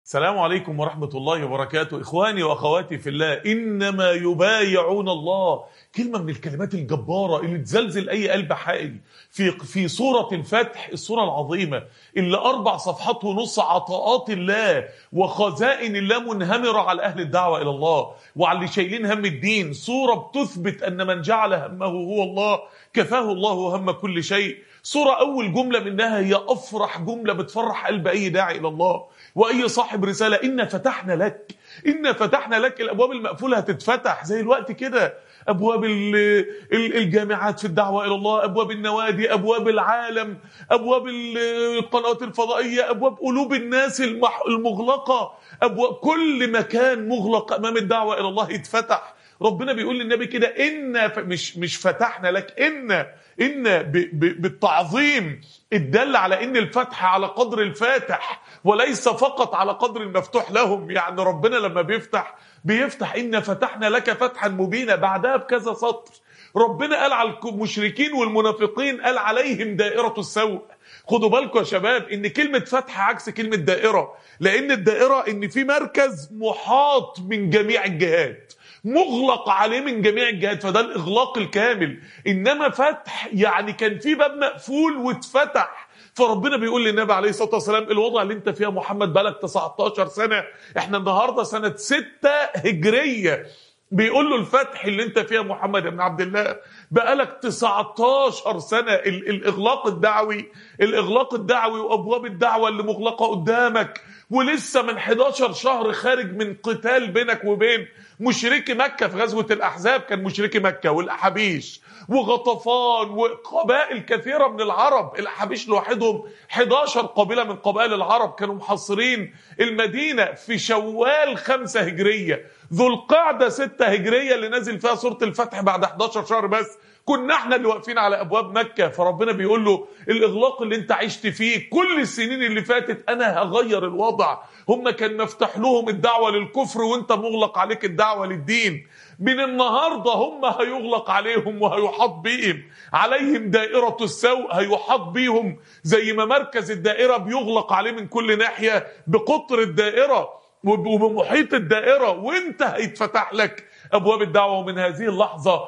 السلام عليكم ورحمة الله وبركاته إخواني وأخواتي في الله إنما يبايعون الله كلمة من الكلمات الجبارة اللي تزلزل أي قلب حائل في في سورة الفتح السورة العظيمة اللي أربع صفحات ونص عطاءات الله وخزائن الله منهمرة على أهل الدعوة إلى الله وعلى اللي شايلين هم الدين سورة بتثبت أن من جعل همه هو الله كفاه الله هم كل شيء سورة أول جملة منها هي أفرح جملة بتفرح قلب أي داعي إلى الله وأي صاحب رسالة إنا فتحنا لك إنا فتحنا لك الأبواب المقفولة هتتفتح زي الوقت كده أبواب الجامعات في الدعوة إلى الله أبواب النوادي أبواب العالم أبواب القنوات الفضائية أبواب قلوب الناس المغلقة أبواب كل مكان مغلق أمام الدعوة إلى الله يتفتح ربنا بيقول للنبي كده إن مش مش فتحنا لك إن إن بالتعظيم الدل على إن الفتح على قدر الفاتح وليس فقط على قدر المفتوح لهم يعني ربنا لما بيفتح بيفتح إن فتحنا لك فتحا مبينا بعدها بكذا سطر ربنا قال على المشركين والمنافقين قال عليهم دائرة السوء خدوا بالكم يا شباب ان كلمة فتح عكس كلمة دائرة لان الدائرة ان في مركز محاط من جميع الجهات مغلق عليه من جميع الجهات فده الاغلاق الكامل انما فتح يعني كان في باب مقفول واتفتح فربنا بيقول للنبي عليه الصلاه والسلام الوضع اللي انت فيها محمد بقالك 19 سنه احنا النهارده سنه 6 هجريه بيقول له الفتح اللي انت فيها محمد بن عبد الله بقالك 19 سنه الاغلاق الدعوي الاغلاق الدعوي وابواب الدعوه اللي مغلقه قدامك ولسه من 11 شهر خارج من قتال بينك وبين مشركي مكة في غزوة الأحزاب كان مشركي مكة والأحابيش وغطفان وقبائل كثيرة من العرب الأحابيش لوحدهم 11 قبيلة من قبائل العرب كانوا محصرين المدينة في شوال خمسة هجرية ذو القعدة ستة هجرية اللي نازل فيها سورة الفتح بعد 11 شهر بس كنا احنا اللي واقفين على ابواب مكه فربنا بيقول له الاغلاق اللي انت عشت فيه كل السنين اللي فاتت انا هغير الوضع هم كان مفتح لهم الدعوه للكفر وانت مغلق عليك الدعوه للدين من النهارده هم هيغلق عليهم وهيحاط بيهم عليهم دائره السوء هيحاط بيهم زي ما مركز الدائره بيغلق عليه من كل ناحيه بقطر الدائره وبمحيط الدائره وانت هيتفتح لك ابواب الدعوه ومن هذه اللحظه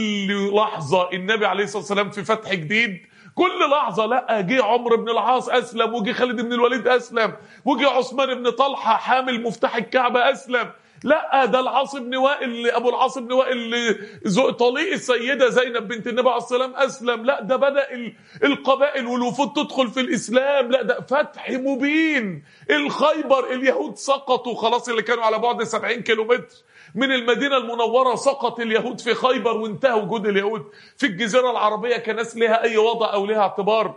كل لحظه النبي عليه الصلاه والسلام في فتح جديد كل لحظه لا جه عمرو بن العاص اسلم وجه خالد بن الوليد اسلم وجه عثمان بن طلحه حامل مفتاح الكعبه اسلم لا ده العاص بن وائل ابو العاص بن وائل طليق السيده زينب بنت النبي عليه الصلاه والسلام اسلم لا ده بدا القبائل والوفود تدخل في الاسلام لا ده فتح مبين الخيبر اليهود سقطوا خلاص اللي كانوا على بعد 70 كيلو متر من المدينة المنورة سقط اليهود في خيبر وانتهى وجود اليهود في الجزيرة العربية كناس لها أي وضع أو لها اعتبار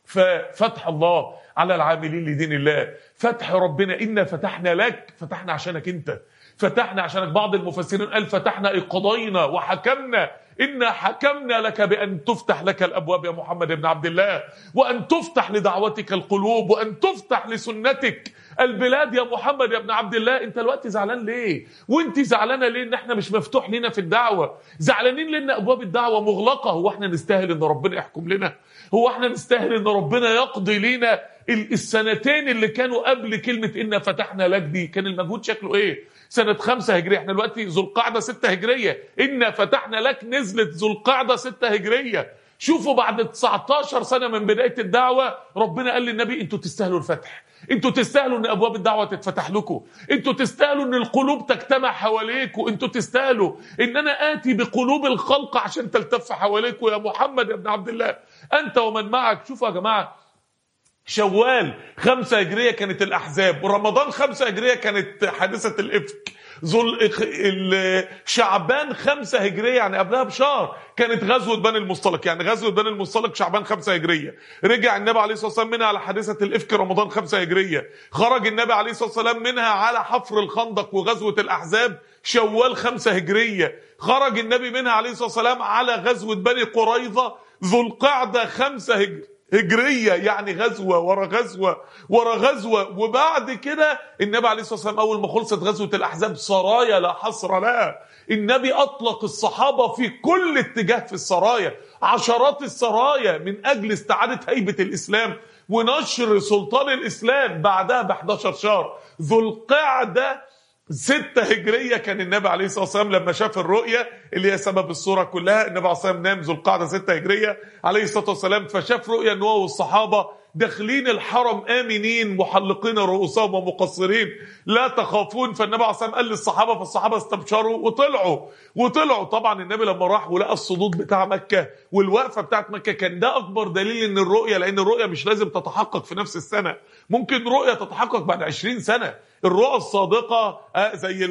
ففتح الله على العاملين لدين الله فتح ربنا إنا فتحنا لك فتحنا عشانك أنت فتحنا عشانك بعض المفسرين قال فتحنا أي قضينا وحكمنا إنا حكمنا لك بأن تفتح لك الأبواب يا محمد بن عبد الله وأن تفتح لدعوتك القلوب وأن تفتح لسنتك البلاد يا محمد يا ابن عبد الله انت الوقت زعلان ليه وانت زعلانه ليه ان احنا مش مفتوح لنا في الدعوه زعلانين لان ابواب الدعوه مغلقه هو احنا نستاهل ان ربنا يحكم لنا هو احنا نستاهل ان ربنا يقضي لنا السنتين اللي كانوا قبل كلمه انا فتحنا لك دي كان المجهود شكله ايه سنة خمسة هجرية احنا دلوقتي ذو القعدة ستة هجرية إنا فتحنا لك نزلت ذو القعدة ستة هجرية شوفوا بعد 19 سنة من بداية الدعوة ربنا قال للنبي انتوا تستاهلوا الفتح انتوا تستاهلوا ان ابواب الدعوه تتفتح لكم انتوا تستاهلوا ان القلوب تجتمع حواليكم انتوا تستاهلوا ان انا اتي بقلوب الخلق عشان تلتف حواليكم يا محمد يا ابن عبد الله انت ومن معك شوفوا يا جماعه شوال خمسة هجرية كانت الأحزاب ورمضان خمسة هجرية كانت حادثة الإفك ذو شعبان خمسة هجرية يعني قبلها بشهر كانت غزوة بني المصطلق يعني غزوة بني المصطلق شعبان خمسة هجرية رجع النبي عليه الصلاة والسلام منها على حادثة الإفك رمضان خمسة هجرية خرج النبي عليه الصلاة والسلام منها على حفر الخندق وغزوة الأحزاب شوال خمسة هجرية خرج النبي منها عليه الصلاة والسلام على غزوة بني قريظة ذو القعدة خمسة هجرية هجرية يعني غزوة ورا غزوة ورا غزوة وبعد كده النبي عليه الصلاة والسلام أول ما خلصت غزوة الأحزاب سرايا لا حصر لها النبي أطلق الصحابة في كل اتجاه في السرايا عشرات السرايا من أجل استعادة هيبة الإسلام ونشر سلطان الاسلام بعدها ب 11 شهر ذو القعده ستة هجرية كان النبي عليه الصلاة والسلام لما شاف الرؤية اللي هي سبب الصورة كلها النبي عليه الصلاة والسلام نام ذو القعدة ستة هجرية عليه الصلاة والسلام فشاف رؤية ان هو والصحابة داخلين الحرم آمنين محلقين رؤوسهم ومقصرين لا تخافون فالنبي عليه الصلاة والسلام قال للصحابة فالصحابة استبشروا وطلعوا وطلعوا طبعا النبي لما راح ولقى الصدود بتاع مكة والوقفة بتاعت مكة كان ده أكبر دليل إن الرؤية لأن الرؤية مش لازم تتحقق في نفس السنة ممكن رؤية تتحقق بعد 20 سنة الرؤى الصادقة زي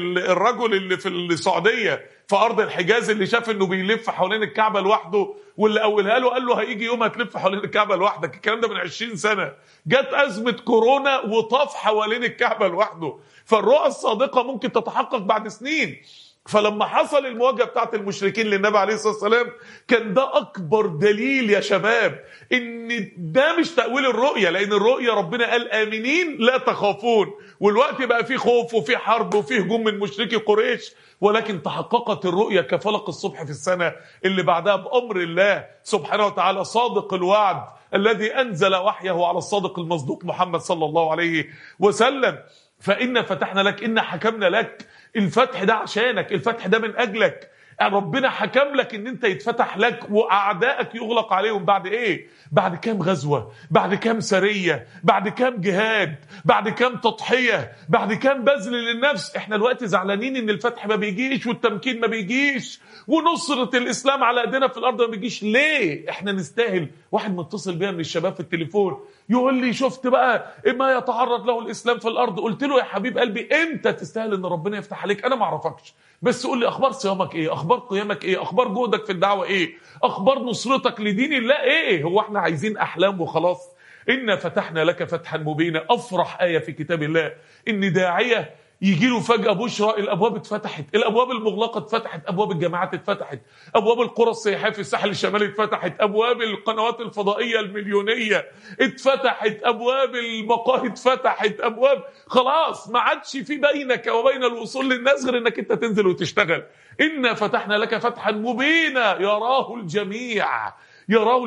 الرجل اللي في السعودية في أرض الحجاز اللي شاف إنه بيلف حوالين الكعبة لوحده واللي أولها له قال له هيجي يوم هتلف حوالين الكعبة لوحدك الكلام ده من 20 سنة جت أزمة كورونا وطاف حوالين الكعبة لوحده فالرؤى الصادقة ممكن تتحقق بعد سنين فلما حصل المواجهه بتاعت المشركين للنبي عليه الصلاه والسلام كان ده اكبر دليل يا شباب ان ده مش تاويل الرؤيه لان الرؤيه ربنا قال امنين لا تخافون والوقت بقى فيه خوف وفيه حرب وفيه هجوم من مشركي قريش ولكن تحققت الرؤيه كفلق الصبح في السنه اللي بعدها بامر الله سبحانه وتعالى صادق الوعد الذي انزل وحيه على الصادق المصدوق محمد صلى الله عليه وسلم فإن فتحنا لك إن حكمنا لك الفتح ده عشانك الفتح ده من أجلك ربنا حكم لك ان انت يتفتح لك واعدائك يغلق عليهم بعد ايه بعد كام غزوة بعد كام سرية بعد كام جهاد بعد كام تضحية بعد كام بذل للنفس احنا الوقت زعلانين ان الفتح ما بيجيش والتمكين ما بيجيش ونصرة الاسلام على ايدينا في الارض ما بيجيش ليه احنا نستاهل واحد متصل بيا من الشباب في التليفون يقول لي شفت بقى ما يتعرض له الاسلام في الارض قلت له يا حبيب قلبي امتى تستاهل ان ربنا يفتح عليك انا ما اعرفكش بس قول لي اخبار صيامك ايه اخبار قيامك ايه اخبار جهدك في الدعوه ايه اخبار نصرتك لدين الله ايه هو احنا عايزين احلام وخلاص انا فتحنا لك فتحا مبينا افرح ايه في كتاب الله ان داعيه يجي له فجأة بشرى الأبواب اتفتحت الأبواب المغلقة اتفتحت أبواب الجامعات اتفتحت أبواب القرى السياحية في الساحل الشمالي اتفتحت أبواب القنوات الفضائية المليونية اتفتحت أبواب المقاهي اتفتحت أبواب خلاص ما عادش في بينك وبين الوصول للناس غير إنك أنت تنزل وتشتغل إنا فتحنا لك فتحا مبينا يراه الجميع يراه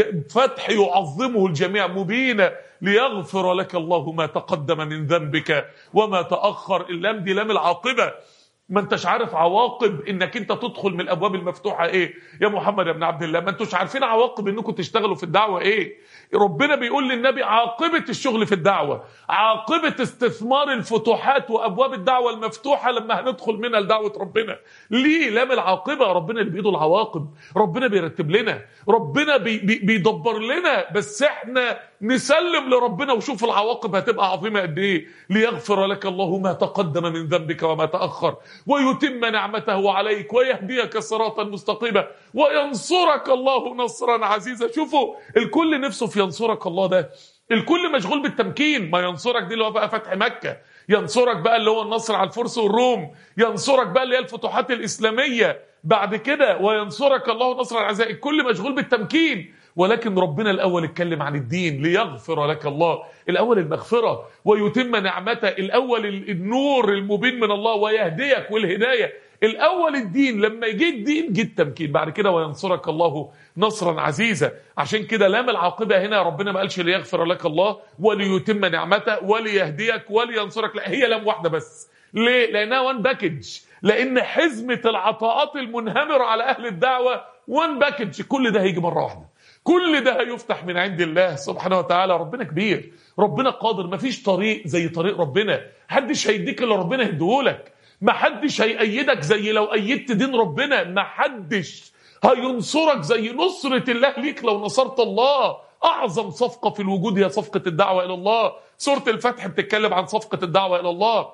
فتح يعظمه الجميع مبينا ليغفر لك الله ما تقدم من ذنبك وما تأخر اللام دي لام العاقبة ما انتش عارف عواقب انك انت تدخل من الابواب المفتوحه ايه يا محمد يا ابن عبد الله ما انتوش عارفين عواقب انكم تشتغلوا في الدعوه ايه ربنا بيقول للنبي عاقبه الشغل في الدعوه عاقبه استثمار الفتوحات وابواب الدعوه المفتوحه لما هندخل منها لدعوه ربنا ليه لام العاقبه ربنا اللي بايده العواقب ربنا بيرتب لنا ربنا بي بي بيدبر لنا بس احنا نسلم لربنا وشوف العواقب هتبقى عظيمه قد ايه ليغفر لك الله ما تقدم من ذنبك وما تاخر ويتم نعمته عليك ويهديك صراطا مستقيما وينصرك الله نصرا عزيزا شوفوا الكل نفسه في ينصرك الله ده الكل مشغول بالتمكين ما ينصرك دي اللي هو بقى فتح مكة ينصرك بقى اللي هو النصر على الفرس والروم ينصرك بقى اللي هي الفتوحات الإسلامية بعد كده وينصرك الله نصرا عزيزا الكل مشغول بالتمكين ولكن ربنا الأول اتكلم عن الدين ليغفر لك الله الأول المغفرة ويتم نعمته الأول النور المبين من الله ويهديك والهداية الأول الدين لما يجي الدين جه التمكين بعد كده وينصرك الله نصرا عزيزا عشان كده لام العاقبة هنا ربنا ما قالش ليغفر لك الله وليتم نعمته وليهديك ولينصرك لا هي لام واحدة بس ليه؟ لأنها وان باكج لأن حزمة العطاءات المنهمرة على أهل الدعوة وان باكج كل ده هيجي مرة واحدة كل ده هيفتح من عند الله سبحانه وتعالى ربنا كبير ربنا قادر مفيش طريق زي طريق ربنا محدش هيديك اللي ربنا يديهولك محدش هيأيدك زي لو أيدت دين ربنا محدش هينصرك زي نصرة الله ليك لو نصرت الله أعظم صفقة في الوجود هي صفقة الدعوة إلى الله سورة الفتح بتتكلم عن صفقة الدعوة إلى الله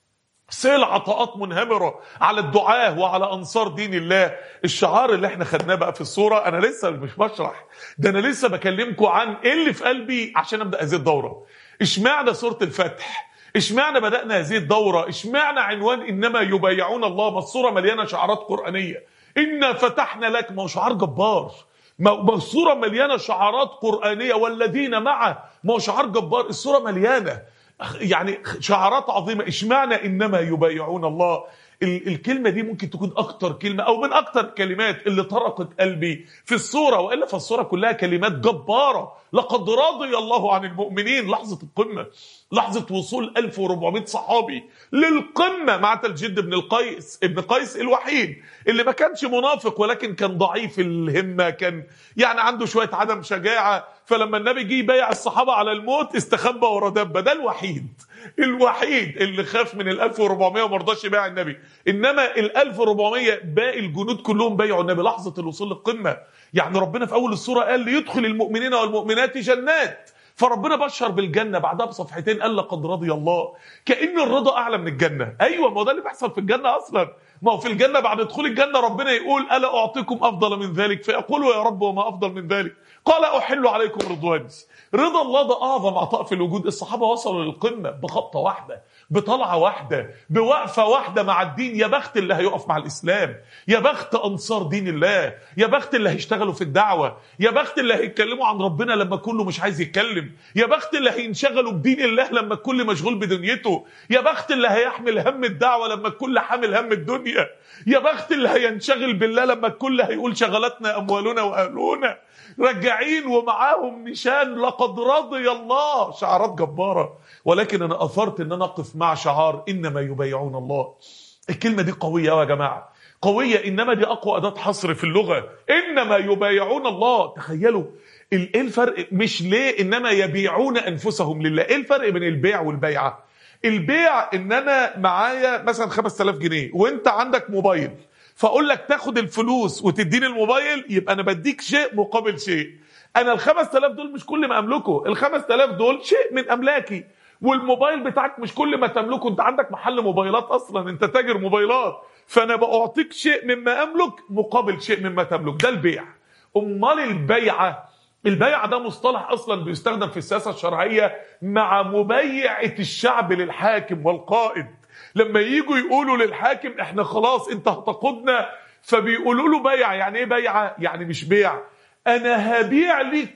سيل عطاءات منهمرة على الدعاة وعلى أنصار دين الله الشعار اللي احنا خدناه بقى في الصورة أنا لسه مش بشرح ده أنا لسه بكلمكم عن إيه اللي في قلبي عشان أبدأ هذه الدورة اشمعنى سورة الفتح اشمعنى بدأنا هذه الدورة اشمعنى عنوان إنما يبايعون الله ما الصورة مليانة شعارات قرآنية إنا فتحنا لك ما هو شعار جبار ما الصورة مليانة شعارات قرآنية والذين معه ما هو شعار جبار الصورة مليانة يعني شعارات عظيمة اشمعنى إنما يبايعون الله ال- الكلمه دي ممكن تكون اكتر كلمه او من اكتر الكلمات اللي طرقت قلبي في الصوره والا فالصوره كلها كلمات جباره لقد رضي الله عن المؤمنين لحظه القمه لحظه وصول 1400 صحابي للقمه مع الجد بن القيس ابن قيس الوحيد اللي ما كانش منافق ولكن كان ضعيف الهمه كان يعني عنده شويه عدم شجاعه فلما النبي جه يبايع الصحابه على الموت استخبى ورا دبه ده الوحيد الوحيد اللي خاف من ال 1400 وما رضاش يبايع النبي انما ال 1400 باقي الجنود كلهم بايعوا النبي لحظه الوصول للقمه يعني ربنا في اول السوره قال ليدخل المؤمنين والمؤمنات جنات فربنا بشر بالجنه بعدها بصفحتين قال لقد رضي الله كان الرضا اعلى من الجنه ايوه ما هو ده اللي بيحصل في الجنه اصلا ما هو في الجنه بعد دخول الجنه ربنا يقول الا اعطيكم افضل من ذلك فيقولوا يا رب وما افضل من ذلك قال احل عليكم رضواني رضا الله ده اعظم عطاء في الوجود الصحابه وصلوا للقمه بخبطه واحده بطلعه واحده بوقفه واحده مع الدين يا بخت اللي هيقف مع الاسلام يا بخت انصار دين الله يا بخت اللي هيشتغلوا في الدعوه يا بخت اللي هيتكلموا عن ربنا لما كله مش عايز يتكلم يا بخت اللي هينشغلوا بدين الله لما الكل مشغول بدنيته يا بخت اللي هيحمل هم الدعوه لما الكل حامل هم الدنيا يا بخت اللي هينشغل بالله لما الكل هيقول شغلتنا اموالنا واهلنا راجعين ومعاهم نشان لقد رضي الله شعارات جباره ولكن انا اثرت ان انا اقف مع شعار انما يبايعون الله الكلمه دي قويه قوي يا جماعه قويه انما دي اقوى اداه حصر في اللغه انما يبايعون الله تخيلوا ال- ايه الفرق مش ليه انما يبيعون انفسهم لله ايه الفرق بين البيع والبيعه البيع ان انا معايا مثلا 5000 جنيه وانت عندك موبايل فاقول لك تاخد الفلوس وتديني الموبايل يبقى انا بديك شيء مقابل شيء انا ال 5000 دول مش كل ما املكه ال 5000 دول شيء من املاكي والموبايل بتاعك مش كل ما تملكه انت عندك محل موبايلات اصلا انت تاجر موبايلات فانا بعطيك شيء مما املك مقابل شيء مما تملك ده البيع امال البيعه البيع ده مصطلح اصلا بيستخدم في السياسه الشرعيه مع مبيعه الشعب للحاكم والقائد لما يجوا يقولوا للحاكم احنا خلاص انت هتقودنا فبيقولوا له بيع يعني ايه بيعه يعني مش بيع انا هبيع لك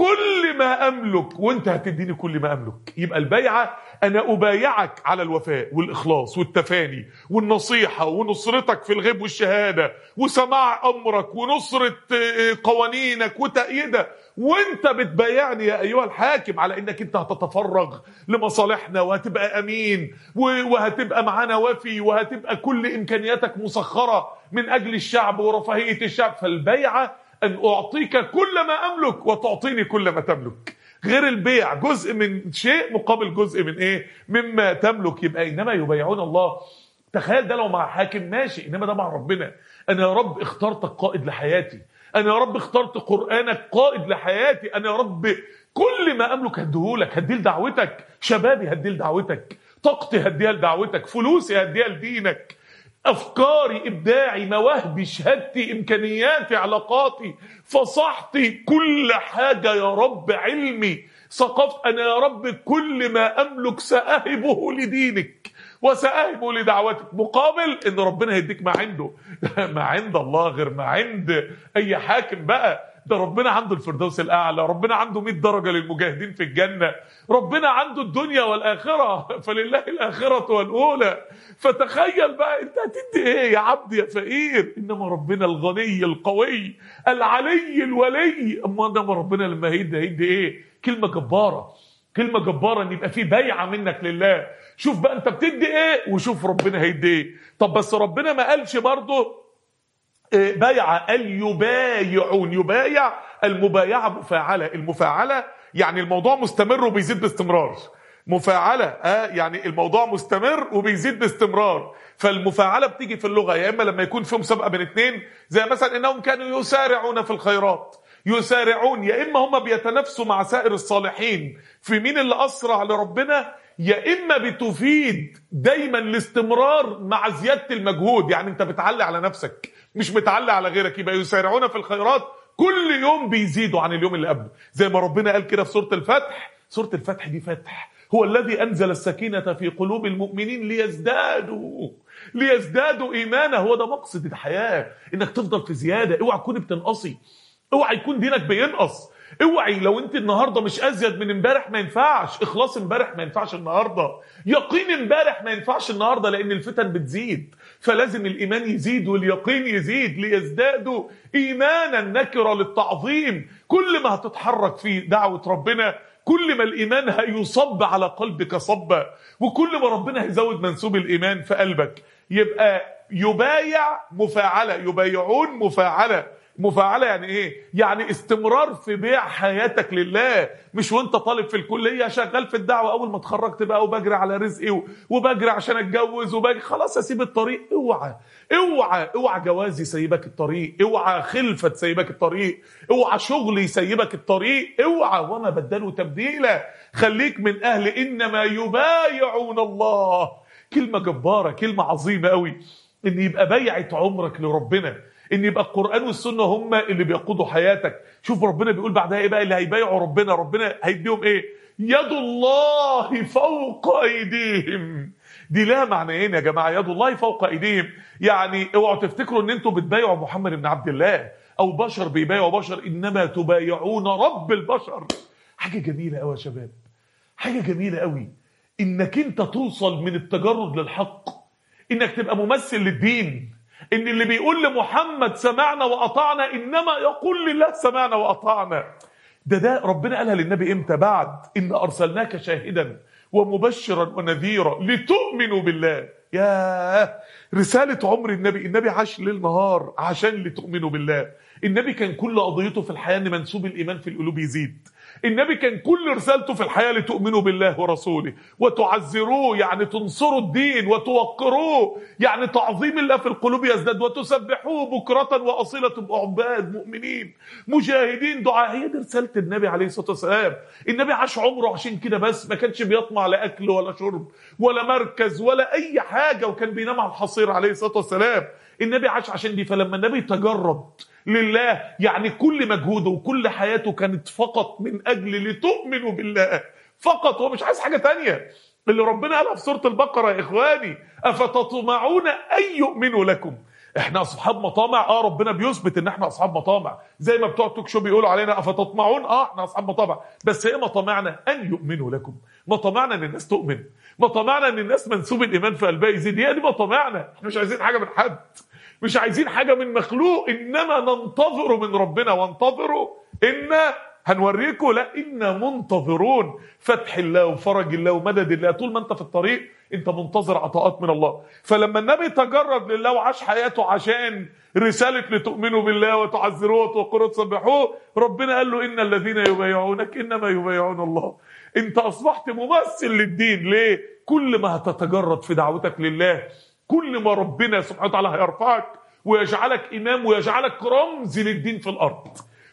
كل ما املك وانت هتديني كل ما املك يبقى البيعه انا ابايعك على الوفاء والاخلاص والتفاني والنصيحه ونصرتك في الغيب والشهاده وسماع امرك ونصره آه، قوانينك وتأييدها وانت بتبايعني يا ايها الحاكم على انك انت هتتفرغ لمصالحنا وهتبقى امين و- وهتبقى معانا وفي وهتبقى كل امكانياتك مسخره من اجل الشعب ورفاهيه الشعب فالبيعه ان اعطيك كل ما املك وتعطيني كل ما تملك غير البيع جزء من شيء مقابل جزء من ايه مما تملك يبقى انما يبايعون الله تخيل ده لو مع حاكم ماشي انما ده مع ربنا انا يا رب اخترتك قائد لحياتي انا يا رب اخترت قرانك قائد لحياتي انا يا رب كل ما املك هديهولك هديه لدعوتك شبابي هديه لدعوتك طاقتي هديها لدعوتك فلوسي هديها لدينك افكاري ابداعي مواهبي شهادتي امكانياتي علاقاتي فصحتي كل حاجه يا رب علمي ثقافت انا يا رب كل ما املك ساهبه لدينك وساهبه لدعوتك مقابل ان ربنا هيديك ما عنده ما عند الله غير ما عند اي حاكم بقى ده ربنا عنده الفردوس الاعلى ربنا عنده 100 درجه للمجاهدين في الجنه ربنا عنده الدنيا والاخره فلله الاخره والاولى فتخيل بقى انت هتدي ايه يا عبد يا فقير انما ربنا الغني القوي العلي الولي اما انما ربنا لما هيدي هيدي ايه كلمه جباره كلمه جباره ان يبقى في بيعه منك لله شوف بقى انت بتدي ايه وشوف ربنا هيدي ايه طب بس ربنا ما قالش برضه بايع قال يبايعون يبايع المبايعة مفاعلة المفاعلة يعني الموضوع مستمر وبيزيد باستمرار مفاعلة آه يعني الموضوع مستمر وبيزيد باستمرار فالمفاعلة بتيجي في اللغة يا إما لما يكون في مسابقة بين اتنين زي مثلا إنهم كانوا يسارعون في الخيرات يسارعون يا إما هم بيتنافسوا مع سائر الصالحين في مين اللي أسرع لربنا يا إما بتفيد دايما الاستمرار مع زيادة المجهود يعني أنت بتعلي على نفسك مش متعلق على غيرك يبقى يسارعون في الخيرات كل يوم بيزيدوا عن اليوم اللي قبله زي ما ربنا قال كده في سوره الفتح سوره الفتح دي فتح هو الذي انزل السكينه في قلوب المؤمنين ليزدادوا ليزدادوا ايمانا هو ده مقصد الحياه انك تفضل في زياده اوعى تكون بتنقصي اوعى يكون دينك بينقص اوعي لو انت النهارده مش ازيد من امبارح ما ينفعش اخلاص امبارح ما ينفعش النهارده يقين امبارح ما ينفعش النهارده لان الفتن بتزيد فلازم الايمان يزيد واليقين يزيد ليزدادوا ايمانا نكره للتعظيم كل ما هتتحرك في دعوه ربنا كل ما الايمان هيصب على قلبك صبا وكل ما ربنا هيزود منسوب الايمان في قلبك يبقى يبايع مفاعله يبايعون مفاعله مفاعله يعني ايه يعني استمرار في بيع حياتك لله مش وانت طالب في الكليه شغال في الدعوه اول ما اتخرجت بقى وبجري على رزقي وبجري عشان اتجوز وبجري خلاص اسيب الطريق اوعى اوعى اوعى جواز يسيبك الطريق اوعى خلفه تسيبك الطريق اوعى شغل يسيبك الطريق اوعى وما بدلوا تبديلا خليك من اهل انما يبايعون الله كلمه جباره كلمه عظيمه قوي ان يبقى بيعه عمرك لربنا ان يبقى القران والسنه هم اللي بيقودوا حياتك شوف ربنا بيقول بعدها ايه بقى اللي هيبايعوا ربنا ربنا هيديهم ايه يد الله فوق ايديهم دي لها معنيين يا جماعه يد الله فوق ايديهم يعني اوعوا تفتكروا ان انتوا بتبايعوا محمد بن عبد الله او بشر بيبايعوا بشر انما تبايعون رب البشر حاجه جميله قوي يا شباب حاجه جميله قوي انك انت توصل من التجرد للحق انك تبقى ممثل للدين ان اللي بيقول لمحمد سمعنا واطعنا انما يقول لله سمعنا واطعنا ده ده ربنا قالها للنبي امتى بعد ان ارسلناك شاهدا ومبشرا ونذيرا لتؤمنوا بالله يا رسالة عمر النبي النبي عاش ليل نهار عشان لتؤمنوا بالله النبي كان كل قضيته في الحياة ان منسوب الإيمان في القلوب يزيد النبي كان كل رسالته في الحياة لتؤمنوا بالله ورسوله وتعزروه يعني تنصروا الدين وتوقروه يعني تعظيم الله في القلوب يزداد وتسبحوه بكرة وأصيلة عباد مؤمنين مجاهدين دعاء هي دي رسالة النبي عليه الصلاة والسلام النبي عاش عمره عشان كده بس ما كانش بيطمع لا أكل ولا شرب ولا مركز ولا أي حاجة وكان بينام على الحصير عليه الصلاة والسلام النبي عاش عشان دي فلما النبي تجرد لله يعني كل مجهوده وكل حياته كانت فقط من اجل لتؤمنوا بالله فقط هو مش عايز حاجه تانية اللي ربنا قالها في سوره البقره يا اخواني افتطمعون ان يؤمنوا لكم احنا اصحاب مطامع اه ربنا بيثبت ان احنا اصحاب مطامع زي ما بتوع توك شو بيقولوا علينا افتطمعون اه احنا اصحاب مطامع بس ايه مطامعنا ان يؤمنوا لكم مطامعنا ان الناس تؤمن مطامعنا ان الناس منسوب الايمان في قلبها يزيد هي دي مطامعنا احنا مش عايزين حاجه من حد مش عايزين حاجة من مخلوق إنما ننتظر من ربنا وانتظروا إن هنوريكم لا إنا منتظرون فتح الله وفرج الله ومدد الله طول ما أنت في الطريق أنت منتظر عطاءات من الله فلما النبي تجرد لله وعاش حياته عشان رسالة لتؤمنوا بالله وتعزروه وتوقروا وتسبحوه ربنا قال له إن الذين يبايعونك إنما يبايعون الله أنت أصبحت ممثل للدين ليه؟ كل ما هتتجرد في دعوتك لله كل ما ربنا سبحانه وتعالى هيرفعك ويجعلك امام ويجعلك رمز للدين في الارض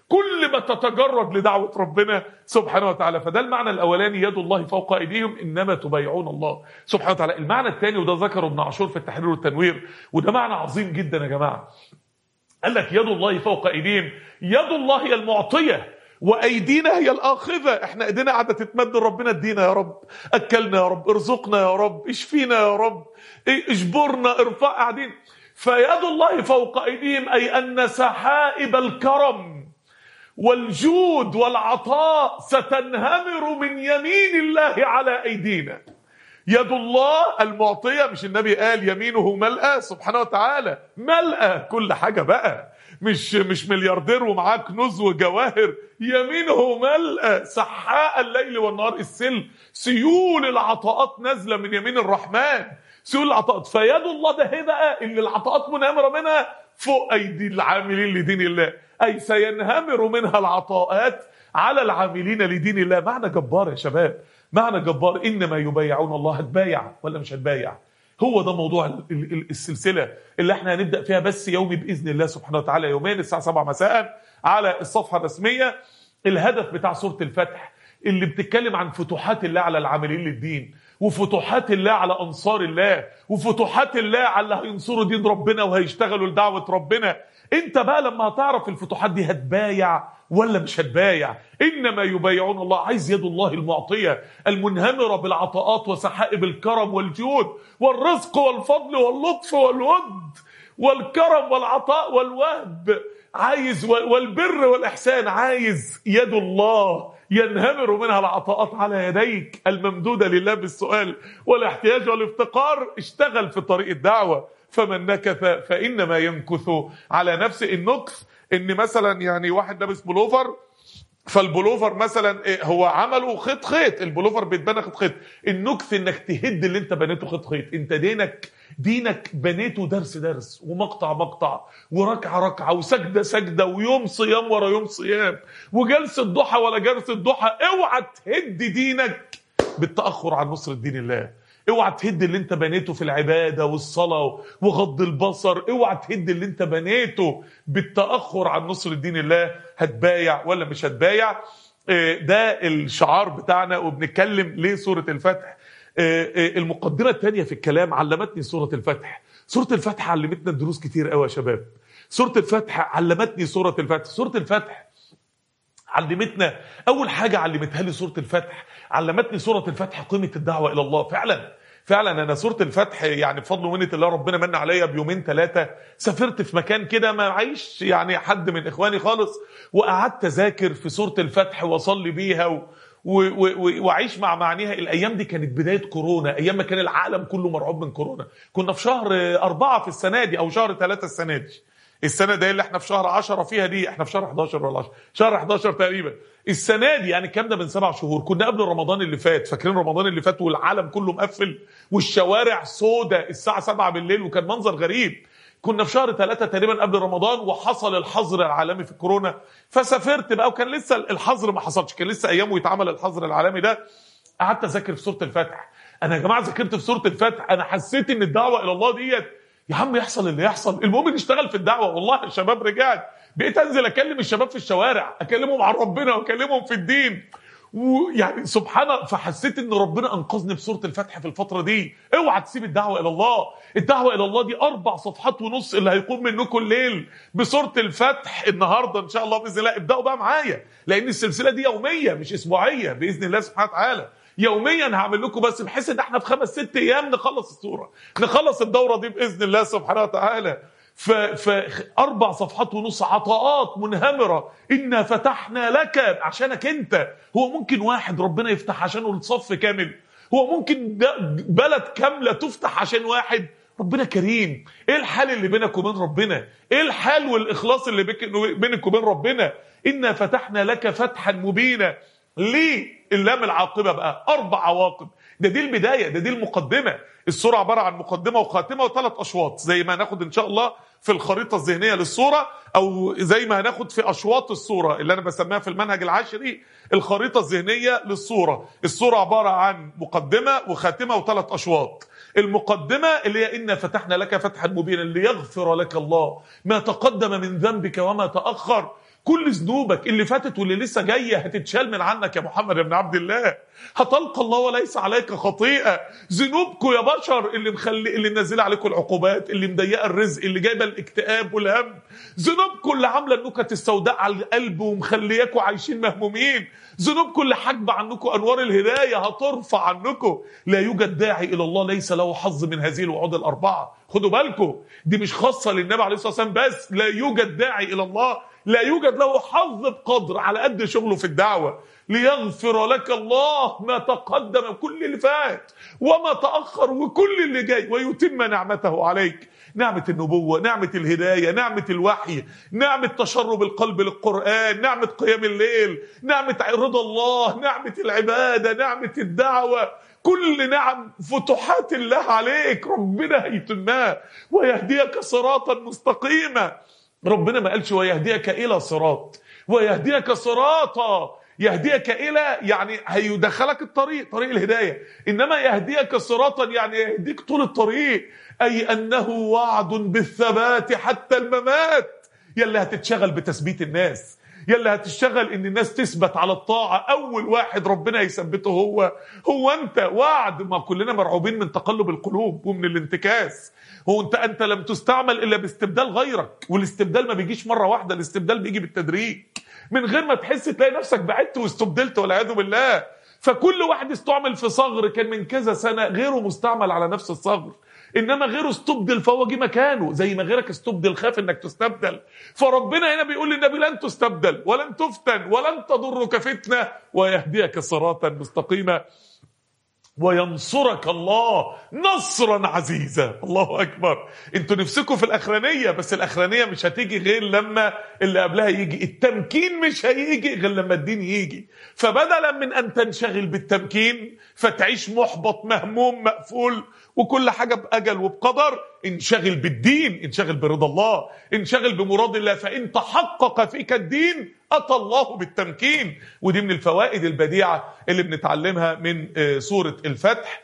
كل ما تتجرد لدعوه ربنا سبحانه وتعالى فده المعنى الاولاني يد الله فوق ايديهم انما تبايعون الله سبحانه وتعالى المعنى الثاني وده ذكره ابن عاشور في التحرير والتنوير وده معنى عظيم جدا يا جماعه قال لك يد الله فوق ايديهم يد الله هي المعطيه وايدينا هي الاخذه احنا ايدينا قاعده تتمد ربنا ادينا يا رب اكلنا يا رب ارزقنا يا رب اشفينا يا رب اجبرنا ارفع قاعدين فيد الله فوق ايديهم اي ان سحائب الكرم والجود والعطاء ستنهمر من يمين الله على ايدينا يد الله المعطيه مش النبي قال يمينه ملأى سبحانه وتعالى ملأى كل حاجه بقى مش مش ملياردير ومعاه كنوز وجواهر يمينه ملأى سحاء الليل والنهار السل سيول العطاءات نازله من يمين الرحمن سيول العطاءات فيد الله ده هي بقى اللي العطاءات منهمره منها فوق ايدي العاملين لدين الله اي سينهمر منها العطاءات على العاملين لدين الله معنى جبار يا شباب معنى جبار انما يبايعون الله هتبايع ولا مش هتبايع هو ده موضوع السلسله اللي احنا هنبدا فيها بس يومي باذن الله سبحانه وتعالى يومين الساعه 7 مساء على الصفحه الرسميه الهدف بتاع سوره الفتح اللي بتتكلم عن فتوحات الله على العاملين للدين وفتوحات الله على انصار الله وفتوحات الله على اللي هينصروا دين ربنا وهيشتغلوا لدعوه ربنا انت بقى لما هتعرف الفتوحات دي هتبايع ولا مش هتبايع انما يبايعون الله عايز يد الله المعطيه المنهمره بالعطاءات وسحائب الكرم والجود والرزق والفضل واللطف والود والكرم والعطاء والوهب عايز والبر والاحسان عايز يد الله ينهمر منها العطاءات على يديك الممدوده لله بالسؤال والاحتياج والافتقار اشتغل في طريق الدعوه فمن نكث فانما ينكث على نفسه النكث ان مثلا يعني واحد لابس بلوفر فالبلوفر مثلا إيه هو عمله خيط خيط البلوفر بيتبنى خيط خيط النكث انك تهد اللي انت بنيته خيط خيط انت دينك دينك بنيته درس درس ومقطع مقطع وركعه ركعه وسجده سجده ويوم صيام ورا يوم صيام وجلسه ضحى ولا جلسه ضحى اوعى تهد دينك بالتاخر عن نصره دين الله اوعى تهد اللي انت بنيته في العباده والصلاه وغض البصر اوعى تهد اللي انت بنيته بالتاخر عن نصر دين الله هتبايع ولا مش هتبايع ده الشعار بتاعنا وبنتكلم ليه سوره الفتح المقدمه الثانيه في الكلام علمتني سوره الفتح سوره الفتح علمتنا دروس كتير قوي يا شباب سوره الفتح علمتني سوره الفتح سوره الفتح علمتنا اول حاجه علمتها لي سوره الفتح علمتني سوره الفتح قيمه الدعوه الى الله فعلا فعلا انا سوره الفتح يعني بفضل ومنه الله ربنا من عليا بيومين ثلاثه سافرت في مكان كده ما معيش يعني حد من اخواني خالص وقعدت اذاكر في سوره الفتح واصلي بيها و... واعيش مع معانيها الايام دي كانت بدايه كورونا ايام ما كان العالم كله مرعوب من كورونا كنا في شهر أربعة في السنه دي او شهر ثلاثة السنه دي السنه دي اللي احنا في شهر 10 فيها دي احنا في شهر 11 ولا 10 شهر 11 تقريبا السنه دي يعني الكلام ده من سبع شهور كنا قبل رمضان اللي فات فاكرين رمضان اللي فات والعالم كله مقفل والشوارع سودة الساعه 7 بالليل وكان منظر غريب كنا في شهر ثلاثة تقريبا قبل رمضان وحصل الحظر العالمي في الكورونا فسافرت بقى وكان لسه الحظر ما حصلش كان لسه ايام ويتعمل الحظر العالمي ده قعدت اذاكر في سوره الفتح انا يا جماعه ذاكرت في سوره الفتح انا حسيت ان الدعوه الى الله ديت يا عم يحصل اللي يحصل المهم نشتغل في الدعوه والله الشباب رجعت بقيت انزل اكلم الشباب في الشوارع اكلمهم عن ربنا واكلمهم في الدين ويعني سبحان فحسيت ان ربنا انقذني بسوره الفتح في الفتره دي اوعى تسيب الدعوه الى الله الدعوه الى الله دي اربع صفحات ونص اللي هيقوم منكم الليل بسوره الفتح النهارده ان شاء الله باذن الله ابداوا بقى معايا لان السلسله دي يوميه مش اسبوعيه باذن الله سبحانه وتعالى يوميا هعمل لكم بس بحيث ان احنا في خمس ست ايام نخلص السوره نخلص الدوره دي باذن الله سبحانه وتعالى ف... فاربع صفحات ونص عطاءات منهمره انا فتحنا لك عشانك انت هو ممكن واحد ربنا يفتح عشانه الصف كامل هو ممكن بلد كامله تفتح عشان واحد ربنا كريم ايه الحال اللي بينك وبين ربنا ايه الحال والاخلاص اللي بينك وبين ربنا انا فتحنا لك فتحا مبينا ليه اللام العاقبه بقى اربع عواقب ده دي البدايه ده دي المقدمه السوره عباره عن مقدمه وخاتمه وثلاث اشواط زي ما هناخد ان شاء الله في الخريطه الذهنيه للصوره او زي ما هناخد في اشواط الصوره اللي انا بسميها في المنهج العشري الخريطه الذهنيه للصوره الصوره عباره عن مقدمه وخاتمه وثلاث اشواط المقدمة اللي هي إنا فتحنا لك فتحا مبينا ليغفر لك الله ما تقدم من ذنبك وما تأخر كل ذنوبك اللي فاتت واللي لسه جايه هتتشال من عنك يا محمد بن عبد الله هتلقى الله وليس عليك خطيئه ذنوبكم يا بشر اللي مخلي اللي منزله عليكم العقوبات اللي مضيقه الرزق اللي جايبه الاكتئاب والهم ذنوبكم اللي عامله النكت السوداء على القلب ومخلياكم عايشين مهمومين ذنوبكم اللي حاجبه عنكم انوار الهدايه هترفع عنكم لا يوجد داعي الى الله ليس له حظ من هذه الوعود الاربعه خدوا بالكم دي مش خاصه للنبي عليه الصلاه والسلام بس لا يوجد داعي الى الله لا يوجد له حظ بقدر على قد شغله في الدعوة ليغفر لك الله ما تقدم كل اللي فات وما تأخر وكل اللي جاي ويتم نعمته عليك نعمة النبوة نعمة الهداية نعمة الوحي نعمة تشرب القلب للقرآن نعمة قيام الليل نعمة رضا الله نعمة العبادة نعمة الدعوة كل نعم فتوحات الله عليك ربنا هيتمها ويهديك صراطا مستقيما ربنا ما قالش ويهديك الى صراط ويهديك صراطا يهديك الى يعني هيدخلك الطريق طريق الهدايه انما يهديك صراطا يعني يهديك طول الطريق اي انه وعد بالثبات حتى الممات يلي هتتشغل بتثبيت الناس يلي هتشتغل ان الناس تثبت على الطاعه اول واحد ربنا يثبته هو هو انت وعد ما كلنا مرعوبين من تقلب القلوب ومن الانتكاس هو انت انت لم تستعمل الا باستبدال غيرك والاستبدال ما بيجيش مره واحده الاستبدال بيجي بالتدريج من غير ما تحس تلاقي نفسك بعدت واستبدلت والعياذ بالله فكل واحد استعمل في صغر كان من كذا سنه غيره مستعمل على نفس الصغر انما غيره استبدل فهو جه مكانه زي ما غيرك استبدل خاف انك تستبدل فربنا هنا بيقول للنبي لن تستبدل ولن تفتن ولن تضرك فتنه ويهديك صراطا مستقيما وينصرك الله نصرا عزيزا الله اكبر انتوا نفسكم في الاخرانيه بس الاخرانيه مش هتيجي غير لما اللي قبلها يجي التمكين مش هيجي غير لما الدين يجي فبدلا من ان تنشغل بالتمكين فتعيش محبط مهموم مقفول وكل حاجه باجل وبقدر انشغل بالدين انشغل برضا الله انشغل بمراد الله فان تحقق فيك الدين اتى الله بالتمكين ودي من الفوائد البديعه اللي بنتعلمها من سوره الفتح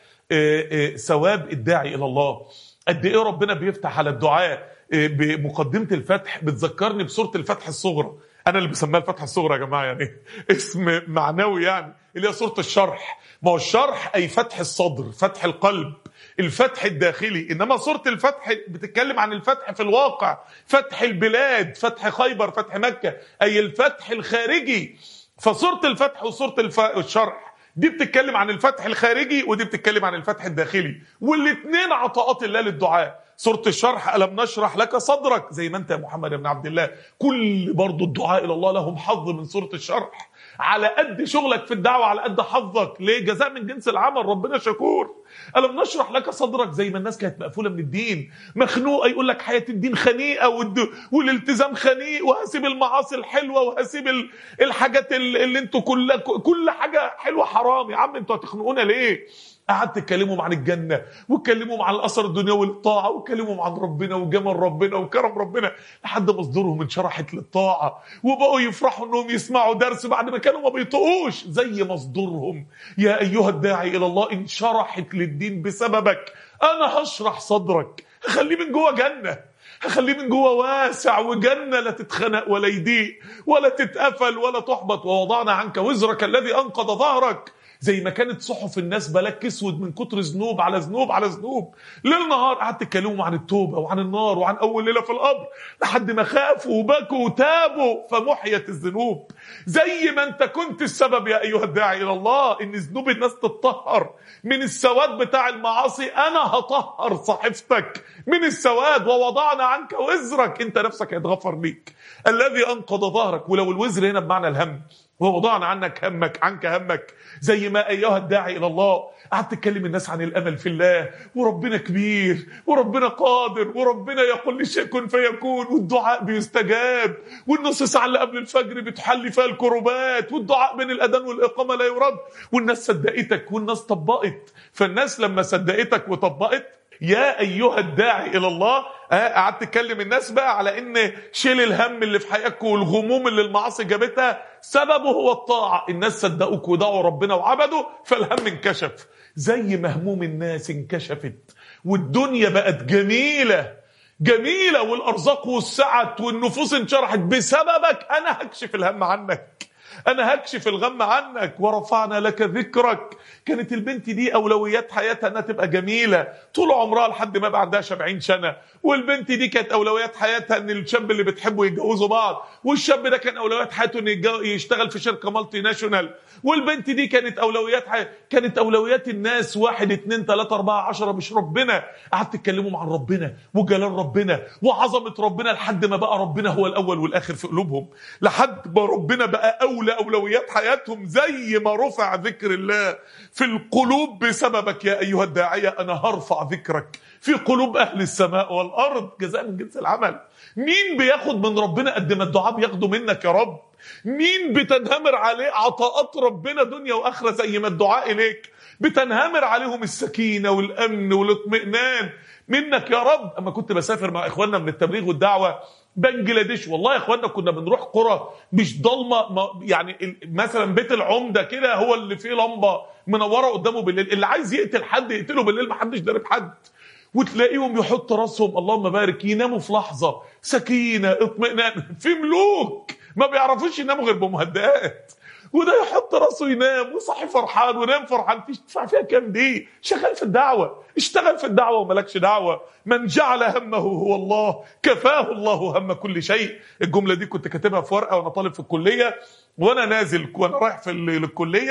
ثواب الداعي الى الله قد ايه ربنا بيفتح على الدعاء بمقدمه الفتح بتذكرني بسوره الفتح الصغرى انا اللي بسميها الفتح الصغرى يا جماعه يعني اسم معنوي يعني اللي هي سوره الشرح ما هو الشرح اي فتح الصدر فتح القلب الفتح الداخلي انما سوره الفتح بتتكلم عن الفتح في الواقع فتح البلاد فتح خيبر فتح مكه اي الفتح الخارجي فسوره الفتح وسوره الف... الشرح دي بتتكلم عن الفتح الخارجي ودي بتتكلم عن الفتح الداخلي والاثنين عطاءات الله للدعاء سورة الشرح ألم نشرح لك صدرك زي ما أنت يا محمد بن عبد الله كل برضو الدعاء إلى الله لهم حظ من سورة الشرح على قد شغلك في الدعوة على قد حظك ليه جزاء من جنس العمل ربنا شكور ألم نشرح لك صدرك زي ما الناس كانت مقفولة من الدين مخنوقة يقول لك حياة الدين خنيقة والد... والالتزام خنيق وهسيب المعاصي الحلوة وهسيب ال... الحاجات اللي انتوا كل كل حاجة حلوة حرام يا عم انتوا هتخنقونا ليه قعدت تكلمهم عن الجنة وتكلمهم عن الأثر الدنيوي للطاعة وتكلمهم عن ربنا وجمال ربنا وكرم ربنا لحد ما صدورهم انشرحت للطاعة وبقوا يفرحوا انهم يسمعوا درس بعد ما كانوا ما بيطقوش زي مصدرهم يا أيها الداعي إلى الله انشرحت للدين بسببك أنا هشرح صدرك هخليه من جوه جنة هخليه من جوه واسع وجنة لا تتخنق ولا يضيق ولا تتقفل ولا تحبط ووضعنا عنك وزرك الذي أنقض ظهرك زي ما كانت صحف الناس بلاك اسود من كتر ذنوب على ذنوب على ذنوب ليل نهار قعدت تتكلموا عن التوبه وعن النار وعن اول ليله في القبر لحد ما خافوا وبكوا وتابوا فمحيت الذنوب زي ما انت كنت السبب يا ايها الداعي الى الله ان ذنوب الناس تتطهر من السواد بتاع المعاصي انا هطهر صحيفتك من السواد ووضعنا عنك وزرك انت نفسك هيتغفر ليك الذي انقض ظهرك ولو الوزر هنا بمعنى الهم ووضعنا عنك همك عنك همك زي ما ايها الداعي الى الله قعدت تكلم الناس عن الامل في الله وربنا كبير وربنا قادر وربنا يقول لشيء كن فيكون والدعاء بيستجاب والنص ساعه اللي قبل الفجر بتحل فيها الكروبات والدعاء بين الاذان والاقامه لا يرد والناس صدقتك والناس طبقت فالناس لما صدقتك وطبقت يا ايها الداعي الى الله قعدت تكلم الناس بقى على ان شيل الهم اللي في حياتك والغموم اللي المعاصي جابتها سببه هو الطاعه الناس صدقوك ودعوا ربنا وعبدوا فالهم انكشف زي ما هموم الناس انكشفت والدنيا بقت جميله جميله والارزاق وسعت والنفوس انشرحت بسببك انا هكشف الهم عنك انا هكشف الغم عنك ورفعنا لك ذكرك كانت البنت دي اولويات حياتها انها تبقى جميله طول عمرها لحد ما يبقى عندها 70 سنه والبنت دي كانت اولويات حياتها ان الشاب اللي بتحبه يتجوزوا بعض والشاب ده كان اولويات حياته انه يشتغل في شركه مالتي ناشونال والبنت دي كانت اولويات حي... كانت اولويات الناس واحد اتنين تلاته اربعه عشره مش ربنا قعدت تتكلموا عن ربنا وجلال ربنا وعظمه ربنا لحد ما بقى ربنا هو الاول والاخر في قلوبهم لحد ما ربنا بقى اولى اولويات حياتهم زي ما رفع ذكر الله في القلوب بسببك يا ايها الداعيه انا هرفع ذكرك في قلوب اهل السماء والارض جزاء من جنس العمل مين بياخد من ربنا قد ما الدعاء بياخده منك يا رب مين بتنهمر عليه عطاءات ربنا دنيا واخره زي ما الدعاء اليك بتنهمر عليهم السكينه والامن والاطمئنان منك يا رب اما كنت بسافر مع اخواننا من التبليغ والدعوه بنجلاديش والله يا اخوانا كنا بنروح قرى مش ضلمه يعني مثلا بيت العمده كده هو اللي فيه لمبه منوره قدامه بالليل اللي عايز يقتل حد يقتله بالليل ما حدش دارب حد وتلاقيهم يحط راسهم اللهم بارك يناموا في لحظه سكينه اطمئنان في ملوك ما بيعرفوش يناموا غير بمهدئات وده يحط راسه ينام وصحي فرحان ونام فرحان تدفع فيها كام دي شغال في الدعوة اشتغل في الدعوة وملكش دعوة من جعل همه هو الله كفاه الله هم كل شيء الجملة دي كنت كاتبها في ورقة وانا طالب في الكلية وانا نازل وانا رايح في الكلية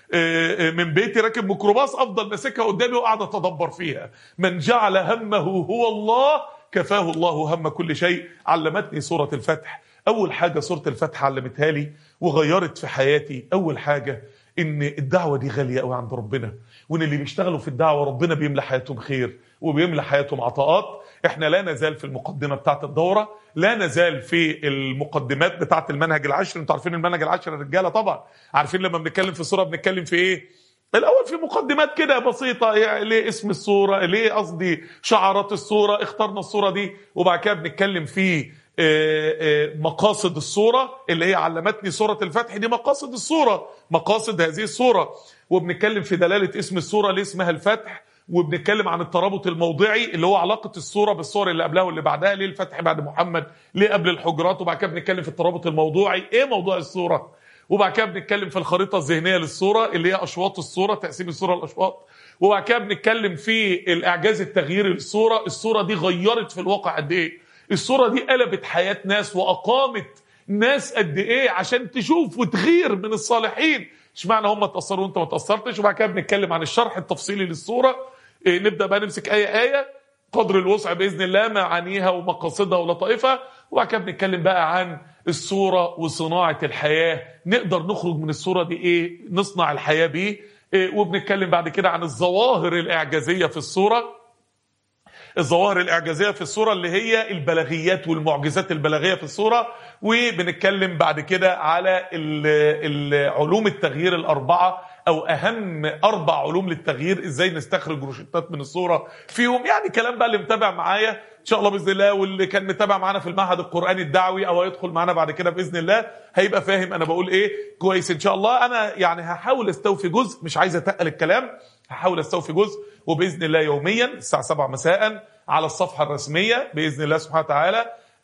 آه، آه، من بيتي راكب ميكروباص افضل ماسكها قدامي وقاعد اتدبر فيها من جعل همه هو الله كفاه الله هم كل شيء علمتني سوره الفتح اول حاجه سوره الفتح علمتها لي وغيرت في حياتي اول حاجه ان الدعوه دي غاليه قوي عند ربنا وان اللي بيشتغلوا في الدعوه ربنا بيملى حياتهم خير وبيملى حياتهم عطاءات احنا لا نزال في المقدمه بتاعه الدوره لا نزال في المقدمات بتاعه المنهج العشر انتوا عارفين المنهج العشر الرجاله طبعا عارفين لما بنتكلم في الصوره بنتكلم في ايه الاول في مقدمات كده بسيطه يعني ليه اسم الصوره ليه قصدي شعارات الصوره اخترنا الصوره دي وبعد كده بنتكلم في آه، آه، مقاصد الصوره اللي هي علمتني سوره الفتح دي مقاصد الصوره مقاصد هذه الصوره وبنتكلم في دلاله اسم الصوره ليه اسمها الفتح وبنتكلم عن الترابط الموضعي اللي هو علاقه الصوره بالصور اللي قبلها واللي بعدها ليه الفتح بعد محمد ليه قبل الحجرات وبعد كده بنتكلم في الترابط الموضوعي ايه موضوع الصوره وبعد كده بنتكلم في الخريطه الذهنيه للصوره اللي هي اشواط الصوره تقسيم الصوره لاشواط وبعد كده بنتكلم في الاعجاز التغييري للصوره الصوره دي غيرت في الواقع قد ايه الصوره دي قلبت حياه ناس واقامت ناس قد ايه عشان تشوف وتغير من الصالحين اشمعنى هم اتاثروا وانت ما اتاثرتش وبعد كده بنتكلم عن الشرح التفصيلي للصوره إيه نبدا بقى نمسك ايه ايه قدر الوسع باذن الله معانيها ومقاصدها ولطائفها وبعد كده بنتكلم بقى عن الصوره وصناعه الحياه نقدر نخرج من الصوره دي ايه نصنع الحياه بيه إيه وبنتكلم بعد كده عن الظواهر الاعجازيه في الصوره الظواهر الاعجازيه في الصوره اللي هي البلاغيات والمعجزات البلاغيه في الصوره وبنتكلم بعد كده على ال- ال- علوم التغيير الاربعه او اهم اربع علوم للتغيير ازاي نستخرج روشتات من الصوره فيهم يعني كلام بقى اللي متابع معايا ان شاء الله باذن الله واللي كان متابع معانا في المعهد القراني الدعوي او هيدخل معانا بعد كده باذن الله هيبقى فاهم انا بقول ايه كويس ان شاء الله انا يعني هحاول استوفي جزء مش عايز اتقل الكلام هحاول استوفي جزء وباذن الله يوميا الساعه 7 مساء على الصفحه الرسميه باذن الله سبحانه وتعالى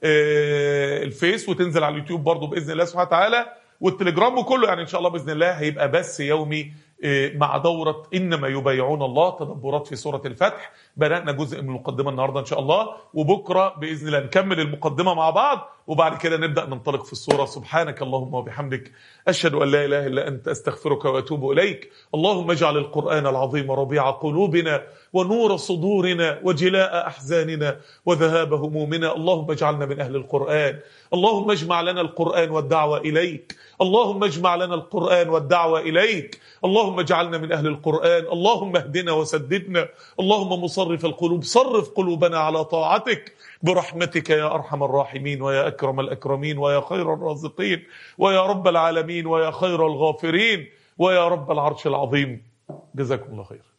آه، الفيس وتنزل على اليوتيوب برضو باذن الله سبحانه وتعالى والتليجرام وكله يعني ان شاء الله باذن الله هيبقى بس يومي آه، مع دوره انما يبايعون الله تدبرات في سوره الفتح بدانا جزء من المقدمه النهارده ان شاء الله وبكره باذن الله نكمل المقدمه مع بعض وبعد كده نبدا ننطلق في السوره سبحانك اللهم وبحمدك اشهد ان لا اله الا انت استغفرك واتوب اليك اللهم اجعل القران العظيم ربيع قلوبنا ونور صدورنا وجلاء احزاننا وذهاب همومنا اللهم اجعلنا من اهل القران اللهم اجمع لنا القران والدعوه اليك اللهم اجمع لنا القران والدعوه اليك اللهم اجعلنا من اهل القران اللهم اهدنا وسددنا اللهم مصرف القلوب صرف قلوبنا على طاعتك برحمتك يا ارحم الراحمين ويا اكرم الاكرمين ويا خير الرازقين ويا رب العالمين ويا خير الغافرين ويا رب العرش العظيم جزاكم الله خير